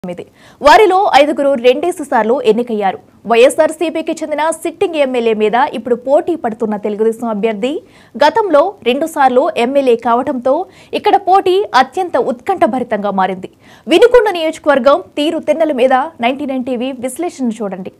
తొమ్మిది వారిలో ఐదుగురు రెండేసి సార్లు ఎన్నికయ్యారు వైఎస్ఆర్సీపీకి చెందిన సిట్టింగ్ ఎమ్మెల్యే మీద ఇప్పుడు పోటీ పడుతున్న తెలుగుదేశం అభ్యర్థి గతంలో రెండు సార్లు ఎమ్మెల్యే కావడంతో ఇక్కడ పోటీ అత్యంత ఉత్కంఠభరితంగా మారింది వినుకొండ నియోజకవర్గం తీరు తెన్నెల మీద నైన్టీ నైన్ టీవీ విశ్లేషణ చూడండి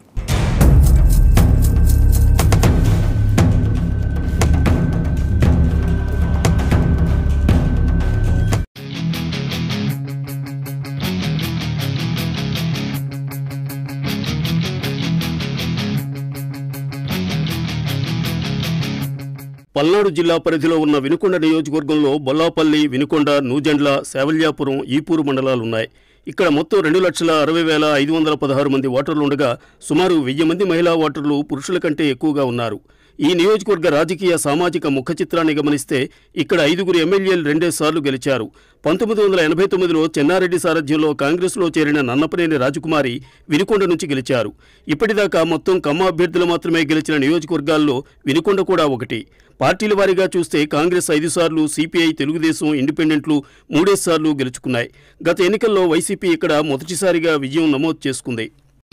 పల్నాడు జిల్లా పరిధిలో ఉన్న వినుకొండ నియోజకవర్గంలో బొల్లాపల్లి వినుకొండ నూజెండ్ల శావల్యాపురం ఈపూరు మండలాలున్నాయి ఇక్కడ మొత్తం రెండు లక్షల అరవై వేల ఐదు వందల పదహారు మంది ఓటర్లు ఉండగా సుమారు వెయ్యి మంది మహిళా ఓటర్లు పురుషుల కంటే ఎక్కువగా ఉన్నారు ఈ నియోజకవర్గ రాజకీయ సామాజిక ముఖ చిత్రాన్ని గమనిస్తే ఇక్కడ ఐదుగురు ఎమ్మెల్యేలు రెండేసార్లు గెలిచారు పంతొమ్మిది వందల ఎనభై తొమ్మిదిలో చెన్నారెడ్డి సారథ్యంలో కాంగ్రెస్లో చేరిన నన్నపనేని రాజకుమారి వినుకొండ నుంచి గెలిచారు ఇప్పటిదాకా మొత్తం కమ్మ అభ్యర్థులు మాత్రమే గెలిచిన నియోజకవర్గాల్లో వినుకొండ కూడా ఒకటి పార్టీల వారీగా చూస్తే కాంగ్రెస్ ఐదు సార్లు సిపిఐ తెలుగుదేశం ఇండిపెండెంట్లు మూడేసార్లు గెలుచుకున్నాయి గత ఎన్నికల్లో వైసీపీ ఇక్కడ మొదటిసారిగా విజయం నమోదు చేసుకుంది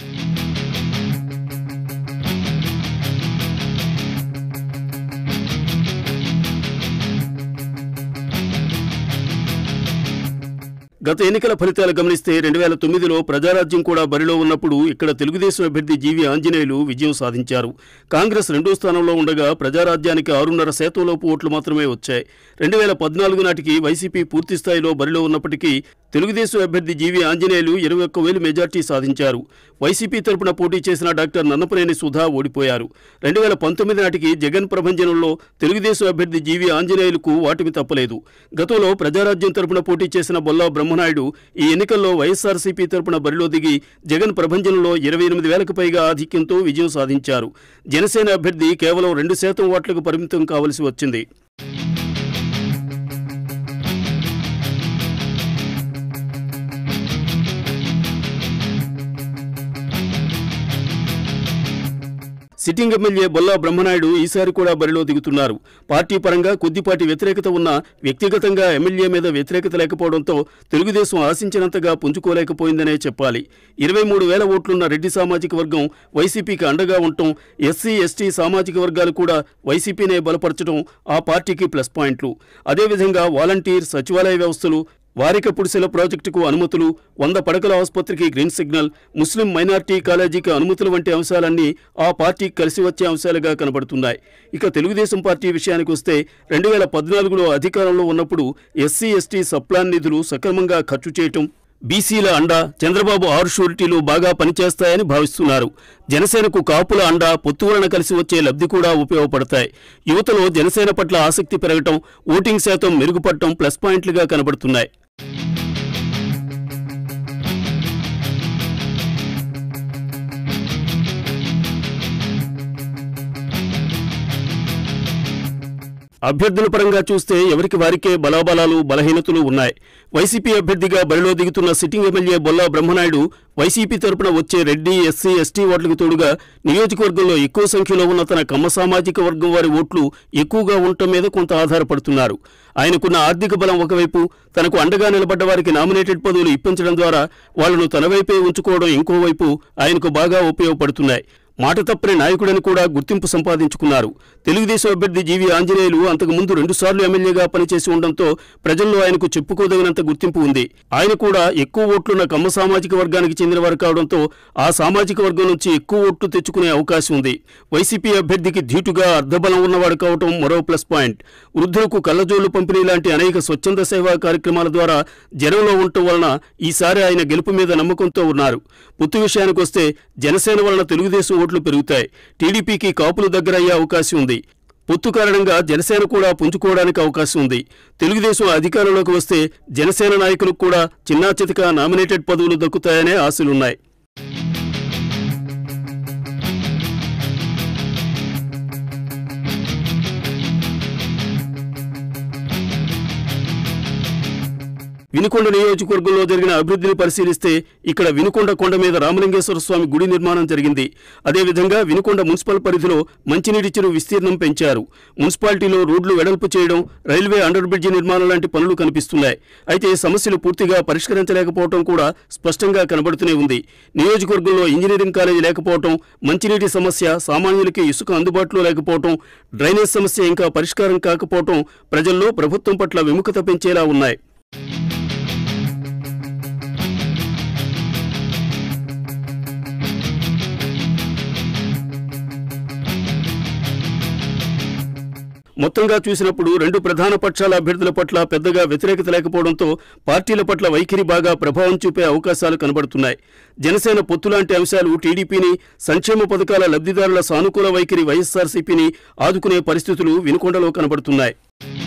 గత ఎన్నికల ఫలితాలు గమనిస్తే రెండు వేల తొమ్మిదిలో ప్రజారాజ్యం కూడా బరిలో ఉన్నప్పుడు ఇక్కడ తెలుగుదేశం అభ్యర్థి జీవి ఆంజనేయులు విజయం సాధించారు కాంగ్రెస్ రెండో స్థానంలో ఉండగా ప్రజారాజ్యానికి ఆరున్నర శాతంలోపు ఓట్లు మాత్రమే వచ్చాయి రెండు వేల పద్నాలుగు నాటికి వైసీపీ పూర్తి స్థాయిలో బరిలో ఉన్నప్పటికీ తెలుగుదేశం అభ్యర్థి జీవి ఆంజనేయులు ఇరవై ఒక్క వేలు మెజార్టీ సాధించారు వైసీపీ తరపున పోటీ చేసిన డాక్టర్ నన్నపనేని సుధా ఓడిపోయారు రెండు వేల పంతొమ్మిది నాటికి జగన్ ప్రభంజనంలో తెలుగుదేశం అభ్యర్థి జీవి ఆంజనేయులకు వాటిమి తప్పలేదు గతంలో ప్రజారాజ్యం తరపున పోటీ చేసిన బొల్లా బ్రహ్మనాయుడు ఈ ఎన్నికల్లో వైఎస్ఆర్సీపీ తరపున బరిలో దిగి జగన్ ప్రభంజనంలో ఇరవై ఎనిమిది వేలకు పైగా ఆధిక్యంతో విజయం సాధించారు జనసేన అభ్యర్థి కేవలం రెండు శాతం ఓట్లకు పరిమితం కావలసి వచ్చింది సిట్టింగ్ ఎమ్మెల్యే బొల్లా బ్రహ్మనాయుడు ఈసారి కూడా బరిలో దిగుతున్నారు పార్టీ పరంగా కొద్దిపాటి వ్యతిరేకత ఉన్న వ్యక్తిగతంగా ఎమ్మెల్యే మీద వ్యతిరేకత లేకపోవడంతో తెలుగుదేశం ఆశించినంతగా పుంజుకోలేకపోయిందనే చెప్పాలి ఇరవై మూడు వేల ఓట్లున్న రెడ్డి సామాజిక వర్గం వైసీపీకి అండగా ఉండటం ఎస్సీ ఎస్టీ సామాజిక వర్గాలు కూడా వైసీపీనే బలపరచడం ఆ పార్టీకి ప్లస్ పాయింట్లు అదేవిధంగా వాలంటీర్ సచివాలయ వ్యవస్థలు వారిక పుడిసెల ప్రాజెక్టుకు అనుమతులు వంద పడకల ఆసుపత్రికి గ్రీన్ సిగ్నల్ ముస్లిం మైనార్టీ కాలేజీకి అనుమతులు వంటి అంశాలన్నీ ఆ పార్టీకి కలిసి వచ్చే అంశాలుగా కనబడుతున్నాయి ఇక తెలుగుదేశం పార్టీ విషయానికి వస్తే రెండు వేల పద్నాలుగులో అధికారంలో ఉన్నప్పుడు ఎస్సీ ఎస్టీ సప్లాన్ నిధులు సక్రమంగా ఖర్చు చేయటం బీసీల అండ చంద్రబాబు ఆరు షూరిటీలు బాగా పనిచేస్తాయని భావిస్తున్నారు జనసేనకు కాపుల అండ పొత్తు వలన కలిసి వచ్చే లబ్ధి కూడా ఉపయోగపడతాయి యువతలో జనసేన పట్ల ఆసక్తి పెరగటం ఓటింగ్ శాతం మెరుగుపడటం ప్లస్ పాయింట్లుగా కనబడుతున్నాయి అభ్యర్థుల పరంగా చూస్తే ఎవరికి వారికే బలాబలాలు బలహీనతలు ఉన్నాయి వైసీపీ అభ్యర్థిగా బరిలో దిగుతున్న sitting MLA Bolla Brahmanaidu YCP తరపున వచ్చే రెడ్డి ఎస్సీ ఎస్టీ ఓట్లకు తోడుగా నియోజకవర్గంలో ఎక్కువ సంఖ్యలో ఉన్న తన కమ్మ సామాజిక వర్గం వారి ఓట్లు ఎక్కువగా ఉండటం మీద కొంత ఆధారపడుతున్నారు ఆయనకున్న ఆర్థిక బలం ఒకవైపు తనకు అండగా నిలబడ్డ వారికి నామినేటెడ్ పదవులు ఇప్పించడం ద్వారా వాళ్లను తన వైపే ఉంచుకోవడం ఇంకోవైపు ఆయనకు బాగా ఉపయోగపడుతున్నాయి మాట తప్పని నాయకుడని కూడా గుర్తింపు సంపాదించుకున్నారు తెలుగుదేశం అభ్యర్థి జీవి ఆంజనేయులు అంతకుముందు రెండుసార్లు ఎమ్మెల్యేగా పనిచేసి ఉండడంతో ప్రజల్లో ఆయనకు చెప్పుకోదగినంత గుర్తింపు ఉంది ఆయన కూడా ఎక్కువ ఓట్లున్న కమ్మ సామాజిక వర్గానికి చెందినవారు కావడంతో ఆ సామాజిక వర్గం నుంచి ఎక్కువ ఓట్లు తెచ్చుకునే అవకాశం ఉంది వైసీపీ అభ్యర్థికి ధీటుగా అర్ధబలం ఉన్నవాడు కావటం మరో ప్లస్ పాయింట్ వృద్ధులకు కళ్ళజోళ్లు పంపిణీ లాంటి అనేక స్వచ్ఛంద సేవా కార్యక్రమాల ద్వారా జనంలో ఉండటం వలన ఈసారి ఆయన గెలుపు మీద నమ్మకంతో ఉన్నారు పొత్తు విషయానికి వస్తే జనసేన వలన తెలుగుదేశం ఓట్లు పెరుగుతాయి టీడీపీకి కాపులు దగ్గరయ్యే అవకాశం ఉంది పొత్తు కారణంగా జనసేన కూడా పుంజుకోవడానికి అవకాశం ఉంది తెలుగుదేశం అధికారంలోకి వస్తే జనసేన నాయకులకు కూడా చిన్నా చితక నామినేటెడ్ పదవులు దక్కుతాయనే ఆశలున్నాయి వినుకొండ నియోజకవర్గంలో జరిగిన అభివృద్ధిని పరిశీలిస్తే ఇక్కడ వినుకొండ కొండ మీద రామలింగేశ్వర స్వామి గుడి నిర్మాణం జరిగింది అదేవిధంగా వినుకొండ మున్సిపల్ పరిధిలో మంచినీటి చెరువు విస్తీర్ణం పెంచారు మున్సిపాలిటీలో రోడ్లు వెడల్పు చేయడం రైల్వే అండర్ బ్రిడ్జి నిర్మాణం లాంటి పనులు కనిపిస్తున్నాయి అయితే సమస్యలు పూర్తిగా పరిష్కరించలేకపోవడం కూడా స్పష్టంగా కనబడుతూనే ఉంది నియోజకవర్గంలో ఇంజనీరింగ్ కాలేజీ లేకపోవడం మంచినీటి సమస్య సామాన్యులకి ఇసుక అందుబాటులో లేకపోవడం డ్రైనేజ్ సమస్య ఇంకా పరిష్కారం కాకపోవడం ప్రజల్లో ప్రభుత్వం పట్ల విముఖత పెంచేలా ఉన్నాయి మొత్తంగా చూసినప్పుడు రెండు ప్రధాన పక్షాల అభ్యర్థుల పట్ల పెద్దగా వ్యతిరేకత లేకపోవడంతో పార్టీల పట్ల వైఖరి బాగా ప్రభావం చూపే అవకాశాలు కనబడుతున్నాయి జనసేన పొత్తులాంటి అంశాలు టీడీపీని సంక్షేమ పథకాల లబ్ధిదారుల సానుకూల వైఖరి వైఎస్ఆర్సీపీని ఆదుకునే పరిస్థితులు వినుకొండలో కనబడుతున్నాయి